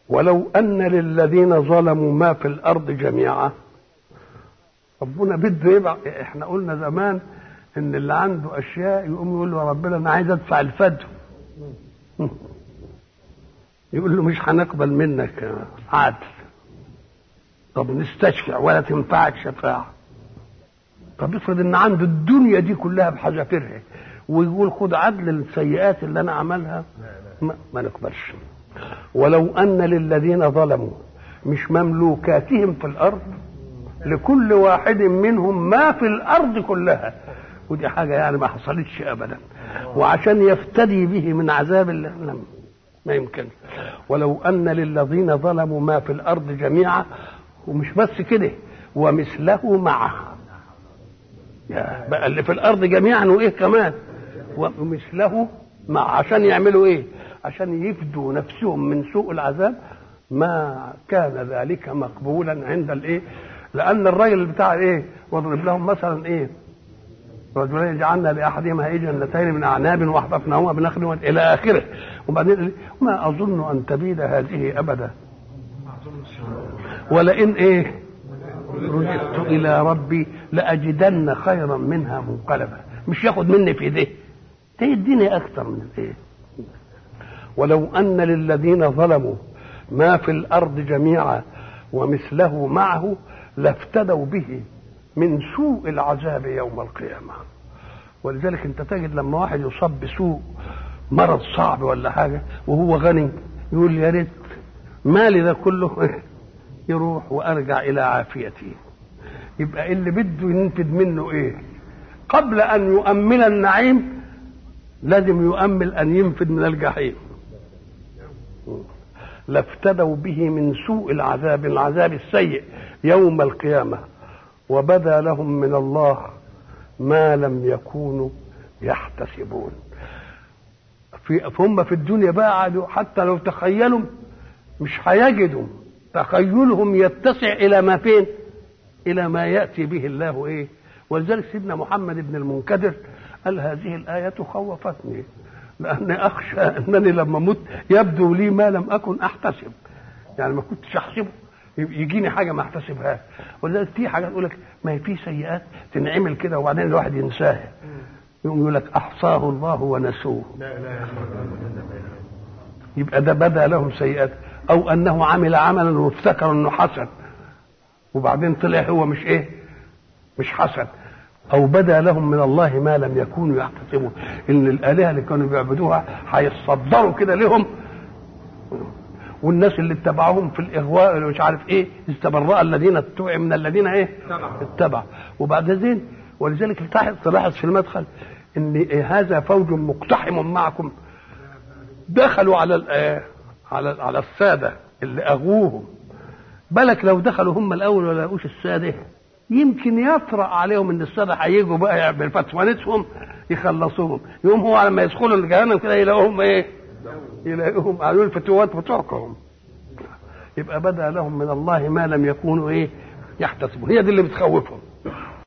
ولو أن للذين ظلموا ما في الأرض جميعا ربنا بده يبقى احنا قلنا زمان ان اللي عنده اشياء يقوم يقول له يا ربنا انا عايز ادفع الفدو يقول له مش هنقبل منك عدل طب نستشفع ولا تنفعك شفاعة طب افرض ان عنده الدنيا دي كلها بحذافيرها ويقول خد عدل السيئات اللي انا عملها ما, ما نقبلش ولو ان للذين ظلموا مش مملوكاتهم في الارض لكل واحد منهم ما في الارض كلها ودي حاجه يعني ما حصلتش ابدا وعشان يفتدي به من عذاب الله لم ما يمكن ولو ان للذين ظلموا ما في الارض جميعا ومش بس كده ومثله معه يا بقى اللي في الارض جميعا وايه كمان ومثله مع عشان يعملوا ايه عشان يفدوا نفسهم من سوء العذاب ما كان ذلك مقبولا عند الايه لان الراجل بتاع ايه واضرب لهم مثلا ايه رجلين جعلنا لاحدهما ايه جنتين من اعناب وحففناهما بنخل الى اخره وبعدين ما اظن ان تبيد هذه ابدا ولئن ايه رجعت الى ربي لاجدن خيرا منها منقلبا مش ياخد مني في ايديه ده يديني اكثر من ايه ولو ان للذين ظلموا ما في الارض جميعا ومثله معه لافتدوا به من سوء العذاب يوم القيامه ولذلك انت تجد لما واحد يصاب بسوء مرض صعب ولا حاجه وهو غني يقول يا ريت مالي ده كله يروح وارجع الى عافيتي يبقى اللي بده ينفد منه ايه قبل ان يؤمن النعيم لازم يؤمل ان ينفد من الجحيم لافتدوا به من سوء العذاب العذاب السيء يوم القيامه وبدا لهم من الله ما لم يكونوا يحتسبون في هم في الدنيا بقى قعدوا حتى لو تخيلوا مش هيجدوا تخيلهم يتسع الى ما فين الى ما ياتي به الله ايه ولذلك سيدنا محمد بن المنكدر قال هذه الايه خوفتني لاني اخشى انني لما مت يبدو لي ما لم اكن احتسب يعني ما كنتش احسبه يجيني حاجه ما احتسبهاش ولذلك في حاجه تقول لك ما هي في سيئات تنعمل كده وبعدين الواحد ينساها يقوم يقول لك احصاه الله ونسوه يبقى ده بدا لهم سيئات او انه عمل عملا وافتكر انه حسن وبعدين طلع هو مش ايه مش حسن او بدا لهم من الله ما لم يكونوا يحتسبون ان الالهه اللي كانوا بيعبدوها هيتصدروا كده لهم والناس اللي اتبعوهم في الاغواء اللي مش عارف ايه استبرأ الذين اتبعوا من الذين ايه اتبعوا وبعدين ولذلك تلاحظ في المدخل ان هذا فوج مقتحم معكم دخلوا على على على الساده اللي اغوهم بالك لو دخلوا هم الاول ولا لقوش الساده يمكن يطرأ عليهم ان الساده هيجوا بقى بفتوانتهم يخلصوهم يوم هو لما يدخلوا الجهنم كده يلاقوهم ايه يلاقوهم قالوا الفتوات بتوعكم يبقى بدا لهم من الله ما لم يكونوا ايه يحتسبون هي دي اللي بتخوفهم